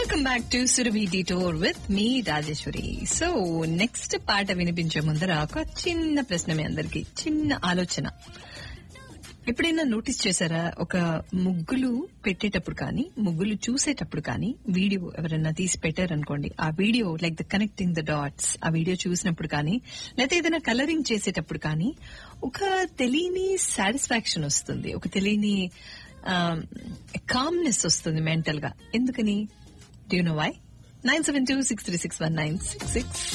welcome back to Surabhi detour with me Rajeshwari so next పాట వినిపించే ముందర ఒక చిన్న ప్రశ్న మీ అందరికి చిన్న ఆలోచన ఎప్పుడైనా నోటీస్ చేశారా ఒక ముగ్గులు పెట్టేటప్పుడు కానీ ముగ్గులు చూసేటప్పుడు కానీ వీడియో ఎవరైనా తీసి పెట్టారనుకోండి ఆ video like the connecting the dots ఆ వీడియో చూసినప్పుడు కానీ లేకపోతే ఏదైనా కలరింగ్ చేసేటప్పుడు కానీ ఒక తెలియని సాటిస్ఫాక్షన్ వస్తుంది ఒక తెలియని కామ్నెస్ వస్తుంది మెంటల్ గా ఎందుకని do know why nine seven two six three six one nine six six